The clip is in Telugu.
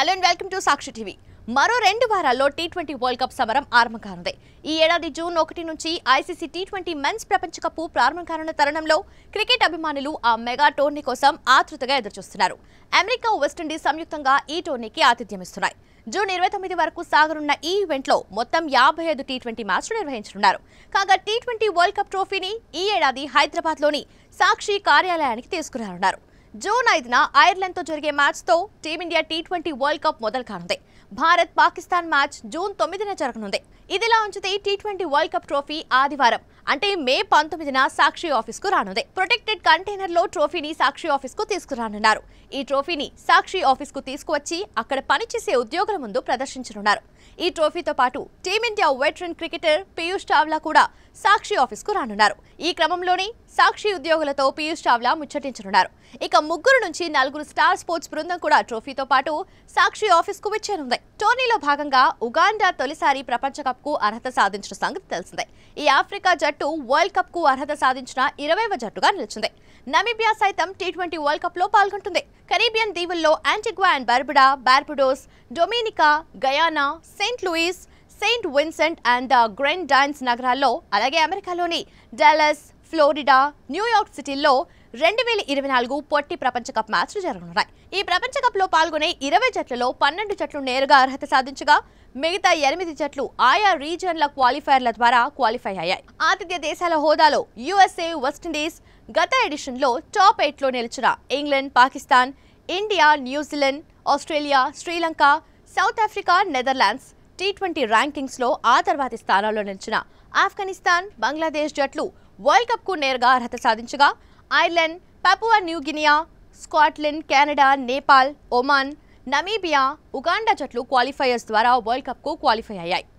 hello and welcome to Sakshi TV మరో రెండు వారాల్లో టీ ట్వంటీ వరల్డ్ కప్ సమరం ఆరంభం కానుంది ఈ ఏడాది జూన్ ఒకటి నుంచి ఐసీసీ టీ ట్వంటీ మెన్స్ ప్రపంచ కప్ ప్రారంభం కానున్న తరుణంలో క్రికెట్ అభిమానులు ఆ మెగా టోర్నీ కోసం ఆతృతగా ఎదురుచూస్తున్నారు అమెరికా వెస్టిండీస్ సంయుక్తంగా ఈ టోర్నీకి ఆతిథ్యం ఇస్తున్నాయి జూన్ ఇరవై తొమ్మిది వరకు సాగనున్న ఈ ఈవెంట్లో మొత్తం యాభై ఐదు టీ ట్వంటీ మ్యాచ్లు నిర్వహించనున్నారు కాగా టీ ట్వంటీ వరల్డ్ కప్ ట్రోఫీని ఈ ఏడాది హైదరాబాద్లోని సాక్షి కార్యాలయానికి తీసుకురానున్నారు జూన్ ఐదున ఐర్లాండ్తో జరిగే మ్యాచ్తో team India T twenty world cup మొదలు కానుంది భారత్ పాకిస్తాన్ మ్యాచ్ జూన్ తొమ్మిదిన జరగనుంది ఇదిలా ఉంచితే T twenty world cup trophy ఆదివారం అంటే మే పంతొమ్మిదిన సాక్షి ఆఫీస్ కు రానుంది ప్రొటెక్టెడ్ కంటైనర్ లో ట్రోఫీని సాక్షి ఆఫీస్ కు తీసుకురానున్నారు ఈ ట్రోఫీని సాక్షి ఆఫీస్ కు తీసుకువచ్చి అక్కడ పనిచేసే ఉద్యోగుల ముందు ప్రదర్శించనున్నారు ఈ ట్రోఫీతో పాటు team India veteran cricketer Piyush Chawla కూడా సాక్షి ఆఫీస్ కు రానున్నారు ఈ క్రమంలోనే సాక్షి ఉద్యోగులతో పీయూష్ చావ్లా ముచ్చటించనున్నారు ఇక ముగ్గురు నుంచి నలుగురు స్టార్ స్పోర్ట్స్ బృందం కూడా ట్రోఫీతో పాటు సాక్షి ఆఫీస్ కు వచ్చేనుంది టోర్నీలో భాగంగా ఉగాండా తొలిసారి ప్రపంచ కప్ కు అర్హత సాధించిన సంగతి తెలిసిందే ఈ ఆఫ్రికా జట్టు వరల్డ్ కప్ కు అర్హత సాధించిన ఇరవైవ జట్టుగా నిలిచింది నమీబియా సైతం టీ ట్వంటీ వరల్డ్ కప్ లో పాల్గొంటుంది కరీబియన్ దీవుల్లో Antigua and Barbuda Barbados Dominica Guyana Saint Louis Saint Vincent and Grenadines నగరాల్లో అలాగే అమెరికాలోని డల్లస్ ఫ్లోరిడా న్యూయార్క్ సిటీల్లో రెండు వేల ఇరవై నాలుగు పొట్టి ప్రపంచ కప్ మ్యాచ్లు జరగనున్నాయి ఈ ప్రపంచ కప్లో పాల్గొనే ఇరవై జట్లలో పన్నెండు జట్లు నేరుగా అర్హత సాధించగా మిగతా ఎనిమిది జట్లు ఆయా రీజియన్ల క్వాలిఫైర్ల ద్వారా క్వాలిఫై అయ్యాయి ఆతిథ్య దేశాల హోదాలో యుఎస్ఏ వెస్టిండీస్ గత ఎడిషన్లో టాప్ ఎయిట్లో నిలిచిన England Pakistan India New Zealand Australia Sri Lanka South Africa Netherlands T twenty ర్యాంకింగ్స్లో ఆ తర్వాతి స్థానాల్లో నిలిచిన ఆఫ్ఘనిస్తాన్ బంగ్లాదేశ్ జట్లు వరల్డ్ కప్కు నేరుగా అర్హత సాధించగా Ireland Papua New Guinea Scotland Canada Nepal Oman Namibia Uganda జట్లు క్వాలిఫైయర్స్ ద్వారా వరల్డ్ కప్కు క్వాలిఫై అయ్యాయి